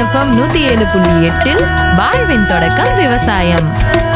FM நூத்தி ஏழு புள்ளி எட்டில் வாழ்வின் தொடக்கம் விவசாயம்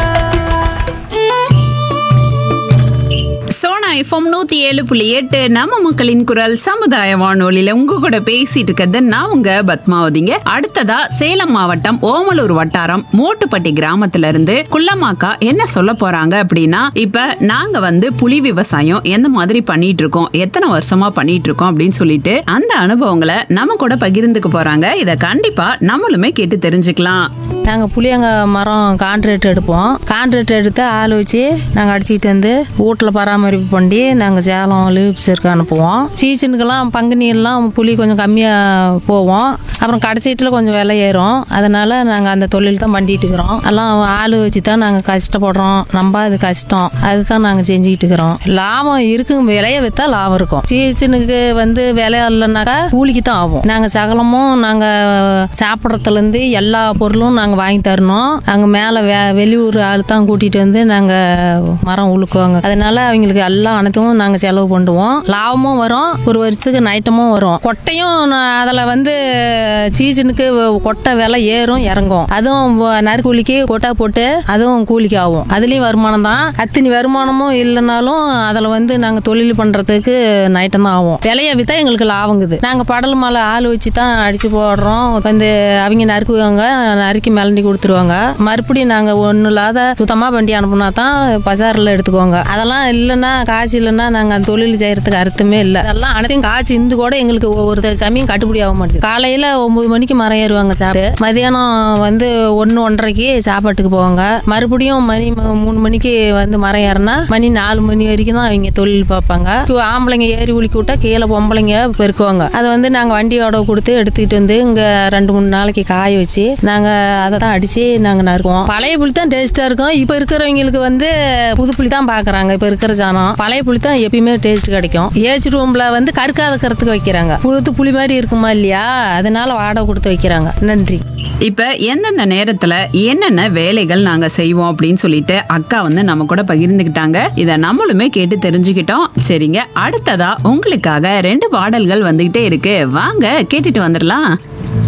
சோனா எஃப்எம் நூத்தி ஏழு புள்ளி எட்டு நம்ம மக்களின் குரல் சமுதாய வானொலியில உங்க கூட பேசிட்டு இருக்கிறது நான் உங்க பத்மாவதிங்க அடுத்ததா சேலம் மாவட்டம் ஓமலூர் வட்டாரம் மோட்டுப்பட்டி கிராமத்துல இருந்து குள்ளமாக்கா என்ன சொல்ல போறாங்க அப்படின்னா இப்ப நாங்க வந்து புலி விவசாயம் எந்த மாதிரி பண்ணிட்டு இருக்கோம் எத்தனை வருஷமா பண்ணிட்டு இருக்கோம் அப்படின்னு சொல்லிட்டு அந்த அனுபவங்களை நம்ம கூட பகிர்ந்துக்க போறாங்க இத கண்டிப்பா நம்மளுமே கேட்டு தெரிஞ்சுக்கலாம் நாங்கள் புளியங்க மரம் கான்ட்ராக்ட் எடுப்போம் கான்ட்ராக்ட் எடுத்து ஆள் வச்சு நாங்கள் அடிச்சிட்டு வந்து வீட்டில் பராமரிப்பு பண்ணி நாங்கள் சேலம் லீவ்ஸருக்கு அனுப்புவோம் சீசனுக்கெல்லாம் பங்குனி எல்லாம் புளி கொஞ்சம் கம்மியாக போவோம் அப்புறம் கடைசீட்டில் கொஞ்சம் விலை ஏறும் அதனால நாங்கள் அந்த தொழில் தான் பண்ணிட்டு இருக்கிறோம் எல்லாம் ஆள் வச்சு தான் நாங்கள் கஷ்டப்படுறோம் நம்ம அது கஷ்டம் அதுதான் நாங்கள் செஞ்சுக்கிட்டு இருக்கிறோம் லாபம் இருக்கும் விலையை விற்றா லாபம் இருக்கும் சீசனுக்கு வந்து விலை இல்லைனாக்கா கூலிக்கு தான் ஆகும் நாங்கள் சகலமும் நாங்கள் சாப்பிட்றதுலேருந்து எல்லா பொருளும் நாங்கள் வாங்கி தரணும் அங்கே மேலே வே வெளியூர் ஆள் தான் கூட்டிகிட்டு வந்து நாங்கள் மரம் உழுக்குவாங்க அதனால அவங்களுக்கு எல்லாம் அனைத்தும் நாங்கள் செலவு பண்ணுவோம் லாபமும் வரும் ஒரு வருஷத்துக்கு நைட்டமும் வரும் கொட்டையும் அதில் வந்து சீசனுக்கு கொட்டை விலை ஏறும் இறங்கும் அதுவும் வ- நறுக்கூலிக்கு கொட்டா போட்டு அதுவும் கூலிக்கு ஆகும் அதுலேயும் வருமானம் தான் அத்தனை வருமானமும் இல்லைனாலும் அதில் வந்து நாங்கள் தொழில் பண்ணுறதுக்கு நைட்டம் தான் ஆகும் விலையை விற்றா எங்களுக்கு லாபங்குது நாங்கள் படல் மேலே ஆள் வச்சு தான் அடித்து போடுறோம் வந்து அவங்க நறுக்குவாங்க நறுக்கி மிளண்டி கொடுத்துருவாங்க மறுபடியும் நாங்கள் ஒன்றும் இல்லாத சுத்தமாக வண்டி அனுப்புனா தான் பஜாரில் எடுத்துக்குவாங்க அதெல்லாம் இல்லைன்னா காசு இல்லைன்னா நாங்கள் அந்த தொழில் செய்யறதுக்கு அர்த்தமே இல்லை அதெல்லாம் அனைத்தையும் காசு இருந்து கூட எங்களுக்கு ஒவ்வொரு சமயம் கட்டுப்படி ஆக மாட்டேங்குது காலையில் ஒன்பது மணிக்கு மரம் ஏறுவாங்க சாப்பிட்டு மதியானம் வந்து ஒன்று ஒன்றரைக்கு சாப்பாட்டுக்கு போவாங்க மறுபடியும் மணி ம- மூணு மணிக்கு வந்து மரம் ஏறினா மணி நாலு மணி வரைக்கும் தான் அவங்க தொழில் பார்ப்பாங்க கு- ஆம்பளைங்க ஏறி உலுக்கி விட்டா கீழே பொம்பளைங்க பெருக்குவாங்க அதை வந்து நாங்கள் வண்டியோட கொடுத்து எடுத்துக்கிட்டு வந்து இங்கே ரெண்டு மூணு நாளைக்கு காய வச்சு நாங்கள் அதை தான் அடித்து நாங்கள் நறுக்குவோம் பழைய புளி தான் டேஸ்ட்டாக இருக்கும் இப்போ இருக்கிறவங்களுக்கு வந்து புது புளி தான் பார்க்குறாங்க இப்போ இருக்கிற ஜானம் பழைய புளி தான் எப்பயுமே டேஸ்ட் கிடைக்கும் ஏஜ் ரூமில் வந்து கருக்காதக்கிறதுக்கு வைக்கிறாங்க புழுத்து புளி மாதிரி இருக்குமா இல்லையா அதனால வாடகை கொடுத்து வைக்கிறாங்க நன்றி இப்ப எந்தெந்த நேரத்துல என்னென்ன வேலைகள் நாங்க செய்வோம் அப்படின்னு சொல்லிட்டு அக்கா வந்து நம்ம கூட பகிர்ந்துக்கிட்டாங்க இத நம்மளுமே கேட்டு தெரிஞ்சுக்கிட்டோம் சரிங்க அடுத்ததா உங்களுக்காக ரெண்டு பாடல்கள் வந்துகிட்டே இருக்கு வாங்க கேட்டுட்டு வந்துடலாம்